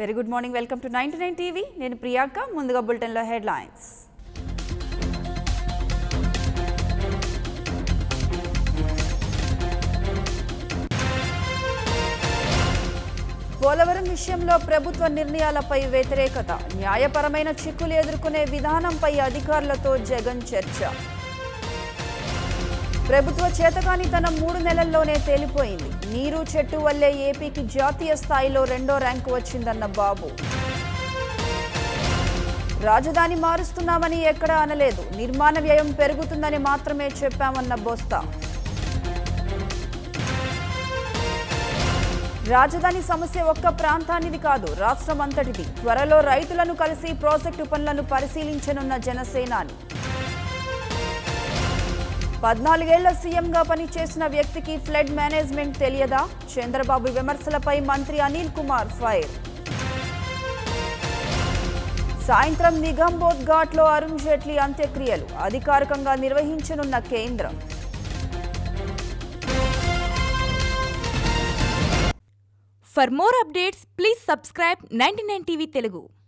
Very good morning welcome to ninety nine TV నేను ప్రియాంక ముందుగా బులెటిన్లో హెడ్లైన్స్ పోలవరం విషయంలో ప్రభుత్వ నిర్ణయాలపై వ్యతిరేకత న్యాయపరమైన చిక్కులు ఎదుర్కొనే విధానంపై అధికారులతో జగన్ చర్చ ప్రభుత్వ చేతకానితనం మూడు నెలల్లోనే తేలిపోయింది నీరు చెట్టు వల్లే ఏపీకి జాతీయ స్థాయిలో రెండో ర్యాంకు వచ్చిందన్న బాబు రాజధాని మారుస్తున్నామని ఎక్కడా అనలేదు నిర్మాణ వ్యయం పెరుగుతుందని మాత్రమే చెప్పామన్న బోస్తా రాజధాని సమస్య ఒక్క ప్రాంతానిది కాదు రాష్ట్రం అంతటిది త్వరలో రైతులను కలిసి ప్రాజెక్టు పనులను పరిశీలించనున్న జనసేనాని పద్నాలుగేళ్ల సీఎంగా పనిచేసిన వ్యక్తికి ఫ్లడ్ మేనేజ్మెంట్ తెలియదా చంద్రబాబు విమర్శలపై మంత్రి అనిల్ కుమార్ ఫైర్ సాయంత్రం నిగంబోధ్ ఘాట్లో అరుణ్ జైట్లీ అంత్యక్రియలు అధికారికంగా నిర్వహించనున్న కేంద్రం For more updates, please subscribe 99 TV Telugu.